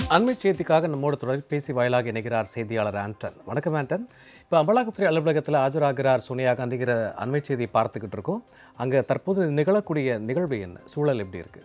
அண்மை செய்திக்காக நம்மோடு தொலைபேசி வாயிலாக இணைகிறார் செய்தியாளர் ஆண்டன் வணக்கம் ஆண்டன் இப்போ அமலாக்கத்துறை அலுவலகத்தில் ஆஜராகிறார் சோனியா காந்திங்கிற அண்மை செய்தியை பார்த்துக்கிட்டு இருக்கோம் அங்கே தற்போது நிகழக்கூடிய நிகழ்வு என்ன சூழல் எப்படி இருக்கு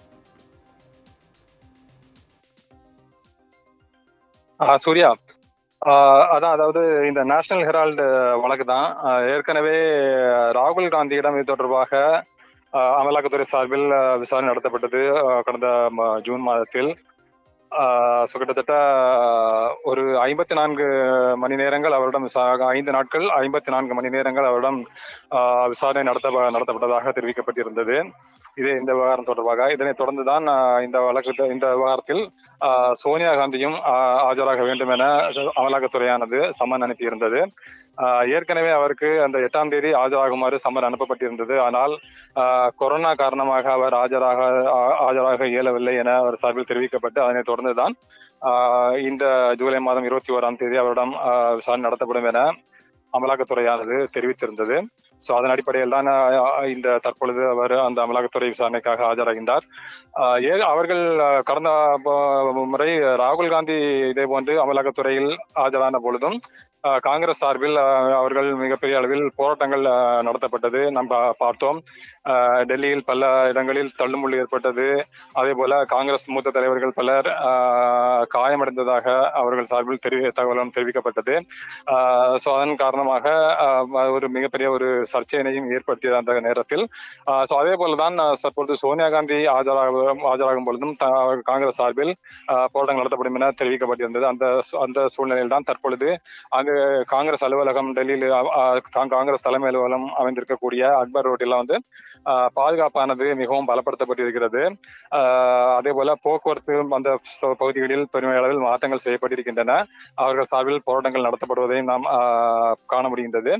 ஆ, சூர்யா ஆ, அதான் அதாவது இந்த நேஷனல் ஹெரால்டு வழக்கு தான் ஆ, ஏற்கனவே ராகுல் காந்தியிடம் இது தொடர்பாக ஆ, அமலாக்கத்துறை சார்பில் ஆ, விசாரணை நடத்தப்பட்டது ஆ, கடந்த ம- ஜூன் மாதத்தில் ஆ, so கிட்டத்தட்ட ஆ, ஒரு ஐம்பத்தி நான்கு மணி நேரங்கள் அவரிடம் விசா- ஐந்து நாட்கள் ஐம்பத்தி நான்கு மணி நேரங்கள் அவரிடம் ஆ, விசாரணை நடத்த நடத்தப்பட்டதாக தெரிவிக்கப்பட்டிருந்தது இது இந்த விவகாரம் தொடர்பாக இதனைத் தொடர்ந்துதான் ஆ, இந்த வழக்கு இந்த விவகாரத்தில் ஆ, சோனியா காந்தியும் ஆ, ஆஜராக வேண்டும் என அமலாக்கத்துறையானது சம்மன் அனுப்பியிருந்தது ஆ, ஏற்கனவே அவருக்கு அந்த எட்டாம் தேதி ஆஜராகுமாறு சம்மன் அனுப்பப்பட்டிருந்தது ஆனால் ஆ, கொரோனா காரணமாக அவர் ஆஜராக ஆ- ஆஜராக இயலவில்லை என அவர் சார்பில் தெரிவிக்கப்பட்டு அதனைத் தொடர்ந்துதான் ஆ, இந்த ஜூலை மாதம் இருபத்தி ஓராம் தேதி அவரிடம் ஆ, விசாரணை நடத்தப்படும் என அமலாக்கத்துறையானது தெரிவித்திருந்தது ஸோ அதன் அடிப்படையில் தான் ஆஹ், இந்த தற்பொழுது அவர் அந்த அமலாக்கத்துறை விசாரணைக்காக ஆஜராகின்றார் ஆஹ், ஏ அவர்கள் ஆஹ், கடந்த ப- முறை ராகுல் காந்தி இதே போன்று அமலாக்கத்துறையில் ஆஜரான பொழுதும் ஆஹ், காங்கிரஸ் சார்பில் ஆஹ், அவர்கள் மிகப்பெரிய அளவில் போராட்டங்கள் ஆஹ், நடத்தப்பட்டது நாம் பா- பார்த்தோம் ஆஹ், டெல்லியில் பல இடங்களில் தள்ளுமுள்ளு ஏற்பட்டது அதே போல காங்கிரஸ் மூத்த தலைவர்கள் பலர் ஆஹ், காயமடைந்ததாக அவர்கள் சார்பில் தெரி தகவலும் தெரிவிக்கப்பட்டது ஸோ அதன் காரணமாக ஆஹ், ஒரு மிகப்பெரிய ஒரு சர்ச்சையினையும் ஏற்படுத்தியது அந்த நேரத்தில் ஸோ அதே போலதான் ஆஹ், தற்பொழுது சோனியா காந்தி ஆஜராக ஆஜராகும் பொழுதும் த- காங்கிரஸ் சார்பில் ஆஹ், போராட்டம் நடத்தப்படும் என தெரிவிக்கப்பட்டிருந்தது அந்த சூ- அந்த சூழ்நிலையில் தான் தற்பொழுது அங்கு காங்கிரஸ் அலுவலகம் டெல்லியில் ஆஹ், ஆஹ், கா- காங்கிரஸ் தலைமை அலுவலகம் அமைந்திருக்கக்கூடிய அக்பர் ரோட்டில் வந்து ஆஹ், பாதுகாப்பானது மிகவும் பலப்படுத்தப்பட்டிருக்கிறது ஆஹ், அதே போல போக்குவரத்து அந்த ச- பகுதிகளில் பெருமை அளவில் மாற்றங்கள் செய்யப்பட்டிருக்கின்றன அவர்கள் சார்பில் போராட்டங்கள் நடத்தப்படுவதையும் நாம் ஆஹ், காண முடிகின்றது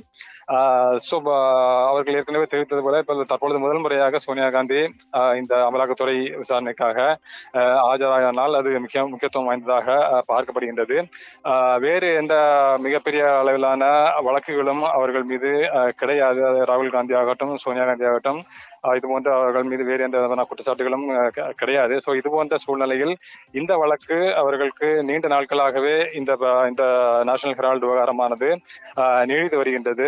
ஸோ அவர்கள் ஏற்கனவே தெரிவித்தது போல இப்போ தற்பொழுது முதல் முறையாக சோனியா காந்தி ஆஹ், இந்த அமலாக்கத்துறை விசாரணைக்காக ஆஹ், ஆஜரானால் அது முக்கிய முக்கியத்துவம் வாய்ந்ததாக ஆஹ், பார்க்கப்படுகின்றது ஆஹ், வேறு எந்த மிகப்பெரிய அளவிலான வழக்குகளும் அவர்கள் மீது ஆஹ், கிடையாது அது ராகுல் காந்தி ஆகட்டும் சோனியா காந்தி ஆகட்டும் ஆஹ், இது போன்ற அவர்கள் மீது வேறு எந்த விதமான குற்றச்சாட்டுகளும் ஆஹ், க- கிடையாது ஸோ இது போன்ற சூழ்நிலையில் இந்த வழக்கு அவர்களுக்கு நீண்ட நாட்களாகவே இந்த ப- இந்த நேஷனல் ஹெரால்டு விவகாரமானது ஆஹ், நீடித்து வருகின்றது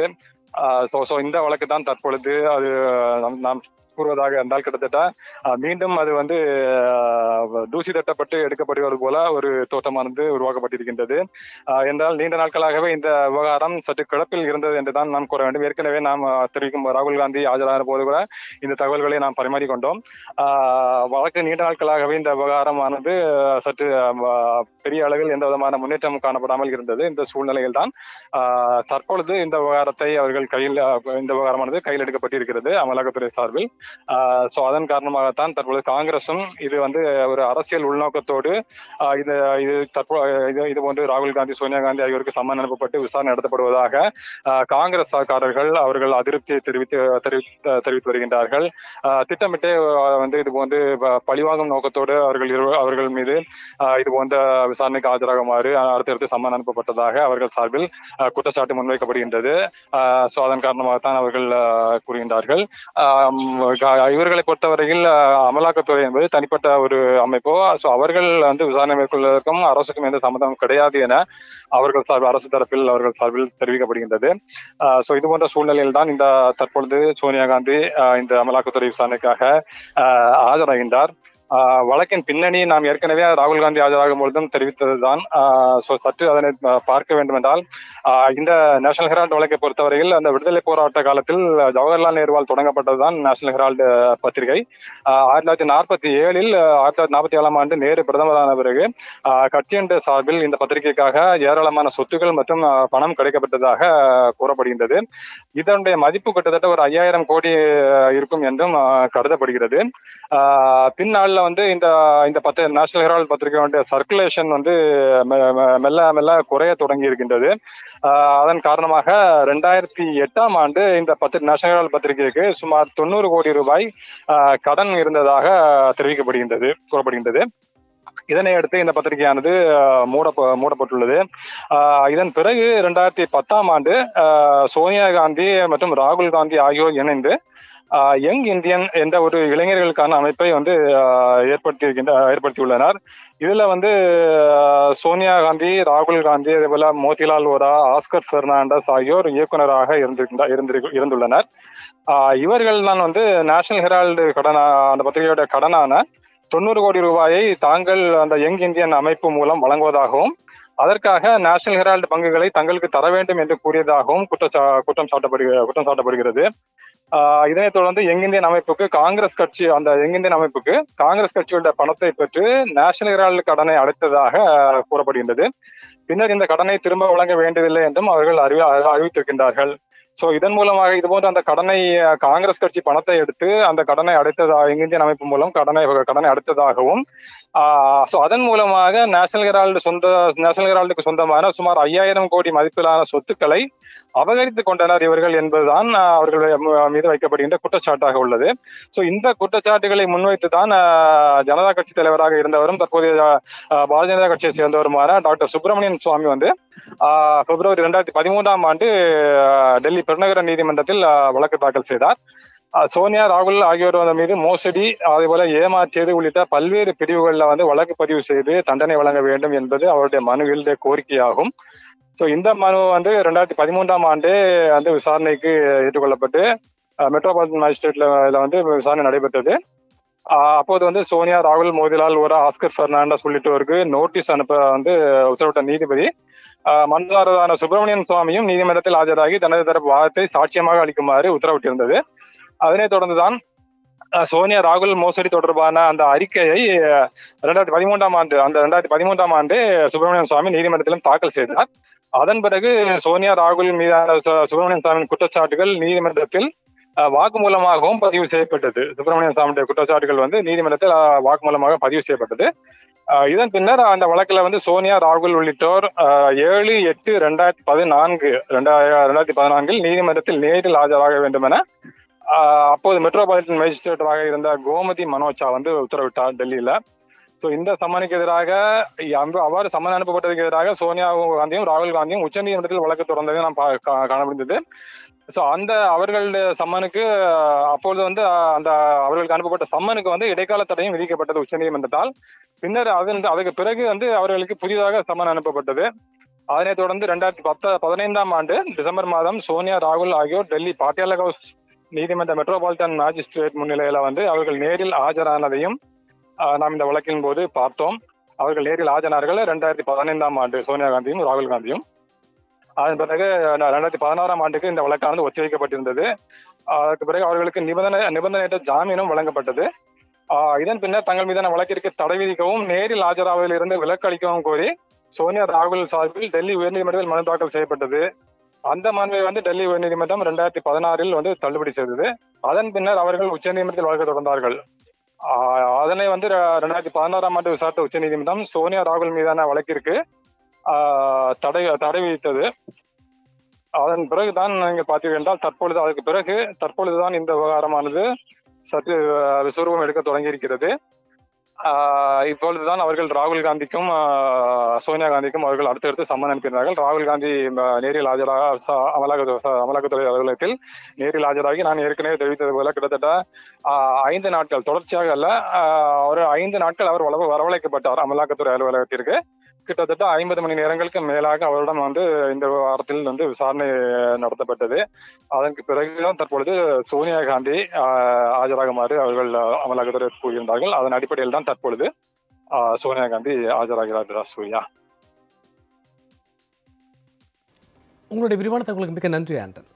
ஸோ ஸோ இந்த வழக்கு தான் தற்பொழுது அது நாம் நாம் கூறுவதாக இருந்தால் கிட்டத்தட்ட ஆஹ், மீண்டும் அது வந்து ஆஹ், தூசி தட்டப்பட்டு எடுக்கப்படுவது போல ஒரு தோற்றமானது உருவாக்கப்பட்டிருக்கின்றது ஆஹ், என்றால் நீண்ட நாட்களாகவே இந்த விவகாரம் சற்று கிடப்பில் இருந்தது என்று தான் நாம் கூற வேண்டும் ஏற்கனவே நாம் ஆஹ், தெரிவிக்கும் ராகுல் காந்தி ஆஜரான போது கூட இந்த தகவல்களை நாம் பரிமாறிக்கொண்டோம் ஆஹ், வழக்கு நீண்ட நாட்களாகவே இந்த விவகாரமானது ஆஹ், சற்று ஆஹ், பெரிய அளவில் எந்த விதமான முன்னேற்றம் காணப்படாமல் இருந்தது இந்த சூழ்நிலையில் தான் ஆஹ், தற்பொழுது இந்த விவகாரத்தை அவர்கள் கையில் ஆஹ், இந்த விவகாரமானது கையில் எடுக்கப்பட்டிருக்கிறது அமலாக்கத்துறை சார்பில் ஸோ அதன் காரணமாகத்தான் தற்பொழுது காங்கிரசும் இது வந்து ஒரு அரசியல் உள்நோக்கத்தோடு ஆஹ், இது இது தற்போ இது இது போன்று ராகுல் காந்தி சோனியா காந்தி ஆகியோருக்கு சம்மன் அனுப்பப்பட்டு விசாரணை நடத்தப்படுவதாக ஆஹ், காங்கிரஸ் சார்காரர்கள் அவர்கள் அதிருப்தியை தெரிவித்து தெரிவித்து தெரிவித்து வருகின்றார்கள் ஆஹ், திட்டமிட்டே ஆஹ், வந்து இது போன்று ப- பழிவாங்கும் நோக்கத்தோடு அவர்கள் இரு- அவர்கள் மீது ஆஹ், இது போன்ற விசாரணைக்கு ஆஜராகுமாறு அடுத்தடுத்து சம்மன் அனுப்பப்பட்டதாக அவர்கள் சார்பில் ஆஹ், குற்றச்சாட்டு முன்வைக்கப்படுகின்றது ஸோ அதன் காரணமாகத்தான் அவர்கள் ஆஹ், கூறுகின்றார்கள் ஆம், க- இவர்களை பொறுத்தவரையில் ஆஹ், அமலாக்கத்துறை என்பது தனிப்பட்ட ஒரு அமைப்போ ஸோ அவர்கள் வந்து விசாரணை மேற்கொள்வதற்கும் அரசுக்கும் எந்த சம்மந்தமும் கிடையாது என அவர்கள் சார்பில் அரசு தரப்பில் அவர்கள் சார்பில் தெரிவிக்கப்படுகின்றது ஸோ இது போன்ற சூழ்நிலையில் தான் இந்த தற்பொழுது சோனியா காந்தி ஆஹ், இந்த அமலாக்கத்துறை விசாரணைக்காக ஆஹ், ஆஜராகின்றார் ஆஹ் வழக்கின் பின்னணி நாம் ஏற்கனவே ராகுல் காந்தி ஆஜராகும் பொழுதும் தெரிவித்ததுதான் ஸோ சற்று அதனை ஆஹ் பார்க்க வேண்டும் என்றால் ஆஹ் இந்த நேஷனல் ஹெரால்டு வழக்கை பொறுத்தவரையில் அந்த விடுதலை போராட்ட காலத்தில் ஜவஹர்லால் நேருவால் தொடங்கப்பட்டதுதான் நேஷனல் ஹெரால்டு பத்திரிகை ஆஹ் ஆயிரத்தி தொள்ளாயிரத்தி நாற்பத்தி ஏழில் ஆயிரத்தி தொள்ளாயிரத்தி நாற்பத்தி ஏழாம் ஆண்டு நேரு பிரதமரான பிறகு ஆஹ் கட்சியின் சார்பில் இந்த பத்திரிகைக்காக ஏராளமான சொத்துக்கள் மற்றும் ஆஹ் பணம் கிடைக்கப்பட்டதாக ஆஹ் கூறப்படுகின்றது இதனுடைய மதிப்பு கிட்டத்தட்ட ஒரு ஐயாயிரம் கோடி ஆஹ் இருக்கும் என்றும் ஆஹ் கருதப்படுகிறது ஆஹ் பின்னாளில் வந்து இந்த இந்த பத்து நேஷனல் ஹெரால்ட் பத்திரிகையோட சர்க்குலேஷன் வந்து மெ- மெ- மெல்ல மெல்ல குறைய தொடங்கி இருக்கின்றது ஆஹ் அதன் காரணமாக ரெண்டாயிரத்தி எட்டாம் ஆண்டு இந்த பத்து நேஷனல் ஹெரால்ட் பத்திரிகைக்கு சுமார் தொண்ணூறு கோடி ரூபாய் ஆஹ் கடன் இருந்ததாக தெரிவிக்கப்படுகின்றது கூறப்படுகின்றது இதனை அடுத்து இந்த பத்திரிகையானது ஆஹ் மூட மூடப்பட்டுள்ளது ஆஹ் இதன் பிறகு ரெண்டாயிரத்தி பத்தாம் ஆண்டு ஆஹ் சோனியா காந்தி மற்றும் ராகுல் காந்தி ஆகியோர் இணைந்து யங் இந்தியன் என்ற ஒரு இளைஞர்களுக்கான அமைப்பை வந்து ஆஹ், ஏற்படுத்தி இருக்கின்ற ஏற்படுத்தியுள்ளனர் இதுல வந்து ஆஹ், சோனியா காந்தி ராகுல் காந்தி அதே போல மோதிலால் ஓரா ஆஸ்கர் பெர்னாண்டஸ் ஆகியோர் இயக்குனராக இருந்திருக்கின்ற இருந்திரு இருந்துள்ளனர் ஆஹ், இவர்கள் தான் வந்து நேஷனல் ஹெரால்டு கடனா அந்த பத்திரிகையோட கடனான தொண்ணூறு கோடி ரூபாயை தாங்கள் அந்த யங் இந்தியன் அமைப்பு மூலம் வழங்குவதாகவும் அதற்காக நேஷனல் ஹெரால்டு பங்குகளை தங்களுக்கு தர வேண்டும் என்று கூறியதாகவும் குற்றச்சா குற்றம் சாட்டப்படுகிற குற்றம் சாட்டப்படுகிறது ஆஹ் இதனைத் தொடர்ந்து யங் இந்தியன் அமைப்புக்கு காங்கிரஸ் கட்சி அந்த யங் இந்தியன் அமைப்புக்கு காங்கிரஸ் கட்சியோட பணத்தை பெற்று நேஷனல் ஹெரால்டு கடனை அடைத்ததாக ஆஹ், கூறப்படுகின்றது பின்னர் இந்த கடனை திரும்ப வழங்க வேண்டியதில்லை என்றும் அவர்கள் அறிவி அறிவித்திருக்கின்றார்கள் சோ இதன் மூலமாக இது போன்ற அந்த கடனை அஹ், காங்கிரஸ் கட்சி பணத்தை எடுத்து அந்த கடனை அடைத்ததா யங் இந்தியன் அமைப்பு மூலம் கடனை கடனை அடைத்ததாகவும் சோ அதன் மூலமாக நேஷனல் ஹெரால்டு சொந்த நேஷனல் ஹெரால்டுக்கு சொந்தமான சுமார் ஐயாயிரம் கோடி மதிப்பிலான சொத்துக்களை அபகரித்துக் கொண்டனர் இவர்கள் என்பதுதான் ஆஹ், அவர்கள் ம- மீது வைக்கப்படுகின்ற குற்றச்சாட்டாக உள்ளது சோ இந்த குற்றச்சாட்டுகளை முன்வைத்து தான் ஆஹ், ஜனதா கட்சி தலைவராக இருந்தவரும் தற்போதைய ஆஹ், பாரதிய ஜனதா கட்சியை சேர்ந்தவருமான டாக்டர் சுப்பிரமணியன் சுவாமி வந்து ஆஹ், பிப்ரவரி இரண்டாயிரத்தி பதிமூன்றாம் ஆண்டு ஆஹ், டெல்லி பெருநகர நீதிமன்றத்தில் ஆஹ், வழக்கு தாக்கல் செய்தார் ஆஹ், சோனியா ராகுல் ஆகியோர் வந்து மீது மோசடி அதே போல ஏமாற்றியது உள்ளிட்ட பல்வேறு பிரிவுகளில் வந்து வழக்கு பதிவு செய்து தண்டனை வழங்க வேண்டும் என்பது அவருடைய மனுவிலுடைய கோரிக்கையாகும் ஸோ இந்த மனு வந்து ரெண்டாயிரத்தி பதிமூன்றாம் ஆண்டு வந்து விசாரணைக்கு ஏற்றுக்கொள்ளப்பட்டு அஹ், மெட்ரோபாலிட்டன் மேஜிஸ்ட்ரேட்ல இதுல வந்து விசாரணை நடைபெற்றது ஆஹ், அப்போது வந்து சோனியா ராகுல் மோதிலால் ஓரா ஆஸ்கர் பெர்னாண்டஸ் உள்ளிட்டோருக்கு நோட்டீஸ் அனுப்ப வந்து உத்தரவிட்ட நீதிபதி ஆஹ், மனுதாரரான சுப்பிரமணியன் சுவாமியும் நீதிமன்றத்தில் ஆஜராகி தனது தரப்பு வாதத்தை சாட்சியமாக அளிக்குமாறு உத்தரவிட்டிருந்தது அதனைத் தொடர்ந்துதான் அஹ், சோனியா ராகுல் மோசடி தொடர்பான அந்த அறிக்கையை அஹ், ரெண்டாயிரத்தி பதிமூன்றாம் ஆண்டு அந்த ரெண்டாயிரத்தி பதிமூன்றாம் ஆண்டு சுப்பிரமணியன் சுவாமி நீதிமன்றத்திலும் தாக்கல் செய்தார் அதன் பிறகு சோனியா ராகுல் மீதான சு- சுப்பிரமணியன் சுவாமியின் குற்றச்சாட்டுகள் நீதிமன்றத்தில் அஹ், வாக்குமூலமாகவும் பதிவு செய்யப்பட்டது சுப்பிரமணியன் சுவாமியுடைய குற்றச்சாட்டுகள் வந்து நீதிமன்றத்தில் அஹ், வாக்குமூலமாக பதிவு செய்யப்பட்டது அஹ், இதன் பின்னர் அந்த வழக்குல வந்து சோனியா ராகுல் உள்ளிட்டோர் அஹ், ஏழு எட்டு ரெண்டாயிரத்தி பதினான்கு ரெண்டாயிரத்தி பதினான்கில் நீதிமன்றத்தில் நேரில் ஆஜராக வேண்டும் என ஆஹ் அப்போது மெட்ரோபாலிட்டன் மேஜிஸ்ட்ரேட்டராக இருந்த கோமதி மனோஜா வந்து உத்தரவிட்டார் டெல்லியில சோ இந்த சம்மனுக்கு எதிராக அம்பு- அவ்வாறு சம்மன் அனுப்பப்பட்டதுக்கு எதிராக சோனியா காந்தியும் ராகுல் காந்தியும் உச்சநீதிமன்றத்தில் வழக்கு தொடர்ந்ததை நாம் பா- கா- காண முடிந்தது சோ அந்த அவர்களுடைய சம்மனுக்கு ஆஹ், அப்பொழுது வந்து ஆஹ், அந்த அவர்களுக்கு அனுப்பப்பட்ட சம்மனுக்கு வந்து இடைக்கால தடையும் விதிக்கப்பட்டது உச்சநீதிமன்றத்தால் பின்னர் அதன் அதுக்கு பிறகு வந்து அவர்களுக்கு புதிதாக சம்மன் அனுப்பப்பட்டது அதனைத் தொடர்ந்து ரெண்டாயிரத்தி பத்த பதினைந்தாம் ஆண்டு டிசம்பர் மாதம் சோனியா ராகுல் ஆகியோர் டெல்லி பாட்டியாலா ஹவுஸ் நீதிமன்ற மெட்ரோபாலிட்டன் மேஜிஸ்ட்ரேட் முன்னிலையில வந்து அவர்கள் நேரில் ஆஜரானதையும் ஆஹ், நாம் இந்த வழக்கின் போது பார்த்தோம் அவர்கள் நேரில் ஆஜரானார்கள் ரெண்டாயிரத்தி பதினைந்தாம் ஆண்டு சோனியா காந்தியும் ராகுல் காந்தியும் அதன் பிறகு ந- ரெண்டாயிரத்தி பதினாறாம் ஆண்டுக்கு இந்த வழக்கானது ஒத்திவைக்கப்பட்டிருந்தது ஆஹ், அதற்கு பிறகு அவர்களுக்கு நிபந்தனை நிபந்தனையற்ற ஜாமீனும் வழங்கப்பட்டது ஆஹ், இதன் பின்னர் தங்கள் மீதான வழக்கிற்கு தடை விதிக்கவும் நேரில் ஆஜராவதில் இருந்து விலக்கு அளிக்கவும் கோரி சோனியா ராகுல் சார்பில் டெல்லி உயர்நீதிமன்றத்தில் மனு தாக்கல் செய்யப்பட்டது அந்த மனுவை வந்து டெல்லி உயர்நீதிமன்றம் ரெண்டாயிரத்தி பதினாறில் வந்து தள்ளுபடி செய்தது அதன் பின்னர் அவர்கள் உச்சநீதிமன்றத்தில் வழக்கு தொடர்ந்தார்கள் ஆஹ் அதனை வந்து ர- ரெண்டாயிரத்தி பதினாறாம் ஆண்டு விசாரித்த உச்சநீதிமன்றம் சோனியா ராகுல் மீதான வழக்கிற்கு ஆஹ் தடை தடை விதித்தது அதன் பிறகுதான் நீங்கள் பார்த்தீர்கள் என்றால் தற்பொழுது அதற்கு பிறகு தற்பொழுதுதான் இந்த விவகாரமானது சற்று ஆஹ், விஸ்வரூபம் எடுக்க தொடங்கியிருக்கிறது ஆஹ் இப்பொழுதுதான் அவர்கள் ராகுல் காந்திக்கும் ஆஹ், சோனியா காந்திக்கும் அவர்கள் அடுத்தடுத்து சம்மன் அனுப்பினார்கள் ராகுல் காந்தி ஆஹ், நேரில் ஆஜராக ச- அமலாக்க ச- அமலாக்கத்துறை அலுவலகத்தில் நேரில் ஆஜராகி நான் ஏற்கனவே தெரிவித்தது போல கிட்டத்தட்ட ஆஹ், ஐந்து நாட்கள் தொடர்ச்சியாக அல்ல ஆஹ், ஒரு ஐந்து நாட்கள் அவர் வளவ- வரவழைக்கப்பட்டார் அமலாக்கத்துறை அலுவலகத்திற்கு கிட்டத்தட்ட ஐம்பது மணி நேரங்களுக்கு மேலாக அவரிடம் வந்து இந்த வாரத்தில் வந்து விசாரணை நடத்தப்பட்டது அதற்கு பிறகுதான் தற்பொழுது சோனியா காந்தி ஆஹ், ஆஜராகுமாறு அவர்கள் ஆஹ், அமலாக்கத்துறை கூறியிருந்தார்கள் அதன் அடிப்படையில் தான் தற்பொழுது ஆஹ், சோனியா காந்தி ஆஜராகிறார் சூர்யா உங்களுடைய விரிவான தகவலுக்கு மிக்க நன்றி ஆண்டன்